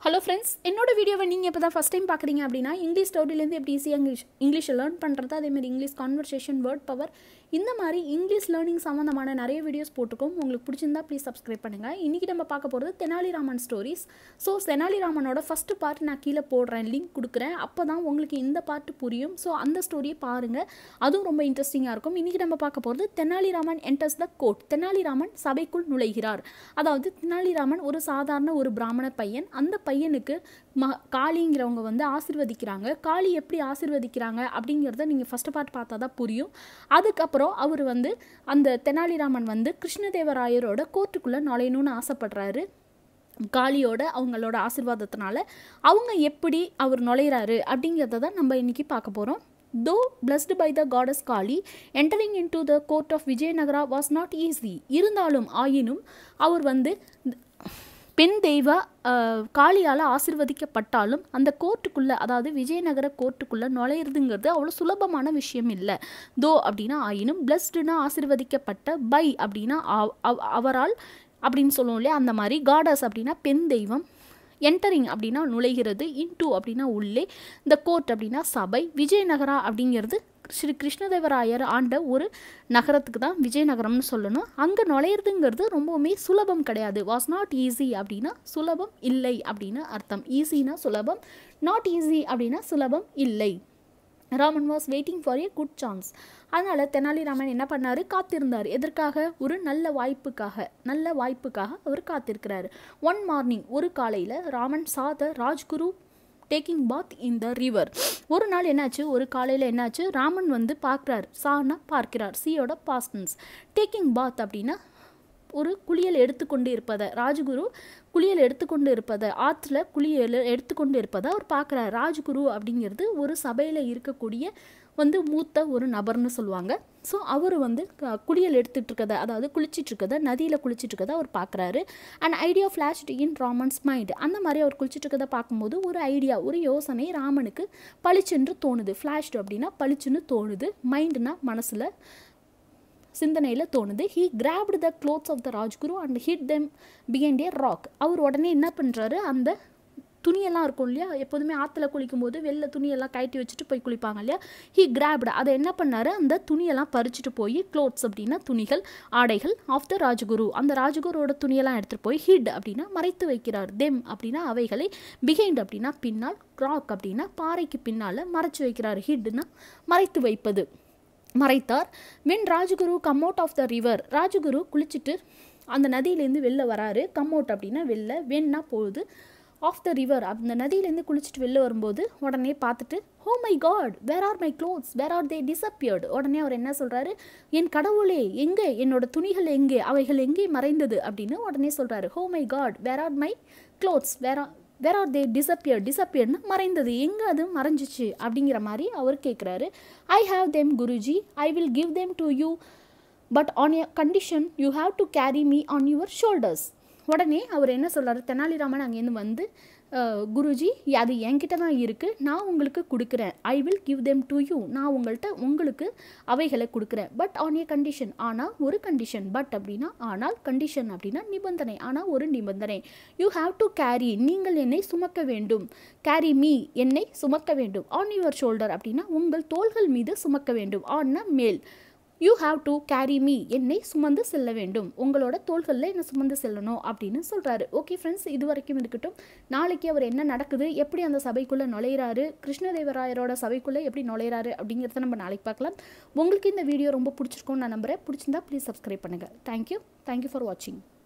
hello friends என்னோட வீடியோவை நீங்கள் இப்போ தான் ஃபஸ்ட் டைம் பார்க்குறீங்க அப்படின்னா இங்கிலீஷ் ஸ்டோரியிலேருந்து எப்படி ஈஸியாக இங்கிலீஷ் இங்கிலீஷை லேர்ன் பண்ணுறது அதேமாதிரி இங்கிலீஷ் கான்வர்சேஷன் வேர்ட் பவர் இந்த மாதிரி இங்கிலீஷ் லேர்னிங் சம்மந்தமான நிறைய வீடியோஸ் போட்டிருக்கோம் உங்களுக்கு பிடிச்சிருந்தா ப்ளீஸ் சப்ஸ்கிரைப் பண்ணுங்கள் இன்றைக்கி நம்ம பார்க்க போகிறது தெனாலிராமன் ஸ்டோரிஸ் ஸோ தெனாலிராமனோட ஃபஸ்ட்டு பார்ட் நான் கீழே போடுறேன் லிங்க் கொடுக்குறேன் அப்போ தான் உங்களுக்கு இந்த பார்ட்டு புரியும் ஸோ அந்த ஸ்டோரியை பாருங்கள் அதுவும் ரொம்ப இன்ட்ரெஸ்டிங்காக இருக்கும் இன்றைக்கி நம்ம பார்க்க போகிறது Tenaliraman enters the court Tenaliraman சபைக்குள் நுழைகிறார் அதாவது தெனாலிராமன் ஒரு சாதாரண ஒரு பிராமண பையன் அந்த பையனுக்கு ம காளிங்கிறவங்க வந்து ஆசிர்வதிக்கிறாங்க காளி எப்படி ஆசிர்வதிக்கிறாங்க அப்படிங்கிறத நீங்கள் ஃபஸ்ட்டு பார்ட் பார்த்தா தான் புரியும் அதுக்கப்புறம் அவர் வந்து அந்த தெனாலிராமன் வந்து கிருஷ்ணதேவராயரோட கோர்ட்டுக்குள்ளே நுழையணும்னு ஆசைப்படுறாரு காளியோட அவங்களோட ஆசிர்வாதத்தினால அவங்க எப்படி அவர் நுழையிறாரு அப்படிங்கிறத தான் நம்ம இன்னைக்கு பார்க்க போகிறோம் though blessed by the goddess Kali entering into the court of Vijayanagara was not easy இருந்தாலும் ஆயினும் அவர் வந்து பெண் தெய்வ அஹ், காளியால் ஆசிர்வதிக்கப்பட்டாலும் அந்த கோர்ட்டுக்குள்ளே அதாவது விஜயநகர கோர்ட்டுக்குள்ளே நுழையிறதுங்கிறது அவ்வளோ சுலபமான விஷயம் இல்லை தோ அப்படின்னா ஆயினும் பிளஸ்டுனா ஆசிர்வதிக்கப்பட்ட பை அப்படின்னா அவ- அவ- அவரால் அப்படின்னு சொல்லுவோம் இல்லையா அந்த மாதிரி காடஸ் அப்படின்னா பெண் தெய்வம் என்டரிங் அப்படின்னா நுழைகிறது இன்டு அப்படின்னா உள்ளே இந்த கோர்ட் அப்படின்னா சபை விஜயநகரா அப்படிங்கிறது ஸ்ரீ கிருஷ்ணதேவராயர் ஆண்ட ஒரு நகரத்துக்கு தான் விஜயநகரம்னு சொல்லணும் அங்கே நுழையிறதுங்கிறது ரொம்பவுமே சுலபம் கிடையாது வாஸ் நாட் ஈஸி அப்படின்னா சுலபம் இல்லை அப்படின்னு அர்த்தம் ஈஸினா சுலபம் நாட் ஈஸி அப்படின்னா சுலபம் இல்லை Raman was waiting for a good chance அதனால் தெனாலிராமன் என்ன பண்ணார் காத்திருந்தார் எதற்காக ஒரு நல்ல வாய்ப்புக்காக நல்ல வாய்ப்புக்காக அவர் காத்திருக்கிறார் ஒன் மார்னிங் ஒரு காலையில் ராமன் சாத Rajguru taking bath in the river ஒரு நாள் என்னாச்சு ஒரு காலையில் என்னாச்சு ராமன் வந்து பார்க்குறார் சானா பார்க்கிறார் சியோட பாஸ்டன்ஸ் டேக்கிங் பாத் அப்படின்னா ஒரு குளியல் எடுத்துக்கொண்டு இருப்பதை ராஜகுரு குளியல் எடுத்துக்கொண்டு இருப்பதை ஆற்றுல குளியல் எடுத்துக்கொண்டு இருப்பதை அவர் பார்க்குறார் ராஜகுரு அப்படிங்கிறது ஒரு சபையில் இருக்கக்கூடிய வந்து மூத்த ஒரு நபர்னு சொல்லுவாங்க ஸோ அவர் வந்து க- குளியல் எடுத்துட்டு இருக்கதை அதாவது குளிச்சிட்டு இருக்கதை நதியில் குளிச்சிட்டு இருக்கதை அவர் பார்க்குறாரு and idea flashed in Raman's mind அந்த மாதிரி அவர் குளிச்சிட்டு இருக்கதை பார்க்கும்போது ஒரு ஐடியா ஒரு யோசனை ராமனுக்கு பளிச்சென்று தோணுது ஃப்ளாஷ்டு அப்படின்னா பளிச்சுன்னு தோணுது மைண்டுனா மனசில் சிந்தனையில் தோணுது he grabbed the clothes of the Rajguru and hid them behind a rock அவர் உடனே என்ன பண்ணுறாரு அந்த துணியெல்லாம் இருக்கும் இல்லையா எப்போதுமே ஆற்றுல குளிக்கும்போது வெளில துணியெல்லாம் கழட்டி வச்சுட்டு போய் குளிப்பாங்க இல்லையா ஹீ கிராப்டு அதை என்ன பண்ணாரு அந்த துணியெல்லாம் பறிச்சுட்டு போய் க்ளோத்ஸ் அப்படின்னா துணிகள் ஆடைகள் ஆஃப் த ராஜகுரு அந்த ராஜகுருவோட துணியெல்லாம் எடுத்துகிட்டு போய் ஹிட் அப்படின்னா மறைத்து வைக்கிறார் தெம் அப்படின்னா அவைகளை பிஹைண்ட் அப்படின்னா பின்னால் ராக் அப்படின்னா பாறைக்கு பின்னால் மறைச்சு வைக்கிறார் ஹிட்னா மறைத்து வைப்பது மறைத்தார் when Rajaguru come out of the river Rajaguru குளிச்சுட்டு அந்த நதியிலேருந்து வெளில வராரு கம் அவுட் அப்படின்னா வெளில வென்னா போகுது ஆஃப் த ரிவர் அந்த நதியிலேருந்து குளிச்சுட்டு வெளில வரும்போது உடனே பார்த்துட்டு oh my God where are my clothes where are they disappeared உடனே அவர் என்ன சொல்கிறாரு என் கடவுளே எங்கே என்னோட துணிகள் எங்கே அவைகள் எங்கே மறைந்தது அப்படின்னு உடனே சொல்கிறாரு oh my God where are my clothes where where are they disappear டிசப்பியர்னு மறைந்தது எங்கே அது மறைஞ்சிச்சு அப்படிங்கிற மாதிரி அவர் கேட்குறாரு I have them Guruji I will give them to you but on a condition you have to carry me on your shoulders உடனே அவர் என்ன சொல்றாரு தெனாலிராமன் அங்கேருந்து வந்து "அஹ், குருஜி அது என்கிட்ட தான் இருக்குது நான் உங்களுக்கு கொடுக்குறேன் I will give them to you நான் உங்கள்கிட்ட உங்களுக்கு அவைகளை கொடுக்குறேன் பட் ஆன் ஏ கண்டிஷன் ஆனால் ஒரு கண்டிஷன் பட் அப்படின்னா ஆனால் கண்டிஷன் அப்படின்னா நிபந்தனை ஆனால் ஒரு நிபந்தனை யூ ஹாவ் டு கேரி நீங்கள் என்னை சுமக்க வேண்டும் கேரி மீ என்னை சுமக்க வேண்டும் ஆன் யுவர் ஷோல்டர் அப்படின்னா உங்கள் தோள்கள் மீது சுமக்க வேண்டும் ஆன்னா மேல் you have to carry me என்னை சுமந்து செல்ல வேண்டும் உங்களோட தோள்களில் என்னை சுமந்து செல்லணும் அப்படின்னு சொல்கிறாரு ஓகே ஃப்ரெண்ட்ஸ் இது வரைக்கும் இருக்கட்டும் நாளைக்கு அவர் என்ன நடக்குது எப்படி அந்த சபைக்குள்ளே நுழையிறாரு கிருஷ்ணதேவராயரோட சபைக்குள்ளே எப்படி நுழையிறாரு அப்படிங்கிறத நம்ம நாளைக்கு பார்க்கலாம் உங்களுக்கு இந்த வீடியோ ரொம்ப பிடிச்சிருக்கும்னு நான் நம்புறேன் பிடிச்சிருந்தா ப்ளீஸ் சப்ஸ்கிரைப் பண்ணுங்கள் தேங்க்யூ தேங்க்யூ ஃபார் வாட்சிங்